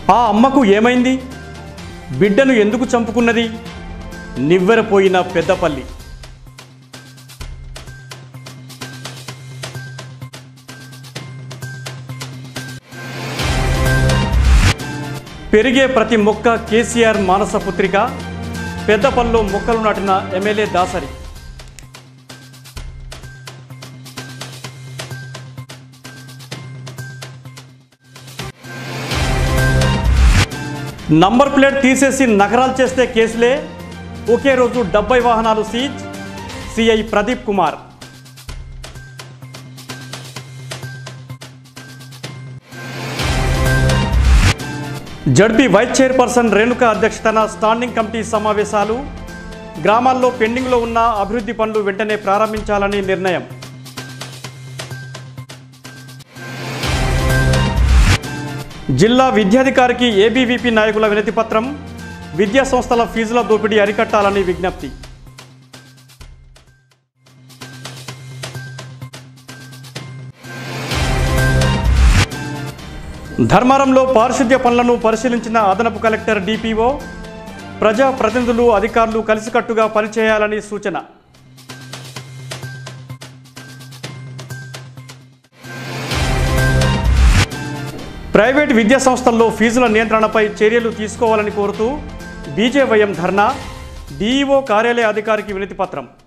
ఆ అమ్మకు ఏమైంది బిడ్డను ఎందుకు చంపుకున్నది నివ్వెరపోయిన పెద్దపల్లి పెరిగే ప్రతి మొక్క కేసీఆర్ మానస పుత్రిక పెద్దపల్లిలో మొక్కలు నాటిన ఎమ్మెల్యే దాసరి నంబర్ ప్లేట్ తీసేసి నగరాలు చేస్తే కేసులే ఒకే రోజు డెబ్బై వాహనాలు seize CI Pradeep Kumar ZP vice chairperson Renuka అధ్యక్షతన స్టాండింగ్ కమిటీ సమావేశాలు గ్రామాల్లో పెండింగ్లో ఉన్న అభివృద్ధి పనులు వెంటనే ప్రారంభించాలని నిర్ణయం జిల్లా విద్యాధికారికి ఏబీవీపీ నాయకుల వినతి పత్రం విద్యా సంస్థల ఫీజుల దోపిడీ అరికట్టాలని విజ్ఞప్తి ధర్మారంలో పారిశుద్ధ్య పనులను పరిశీలించిన అదనపు కలెక్టర్ డిపిఓ ప్రజా ప్రతినిధులు అధికారులు కలిసికట్టుగా పనిచేయాలని సూచన ప్రైవేట్ విద్యా సంస్థల్లో ఫీజుల నియంత్రణపై చర్యలు తీసుకోవాలని కోరుతూ బీజేవైఎం ధర్నా డీఈఓ కార్యాలయ అధికారికి వినతి పత్రం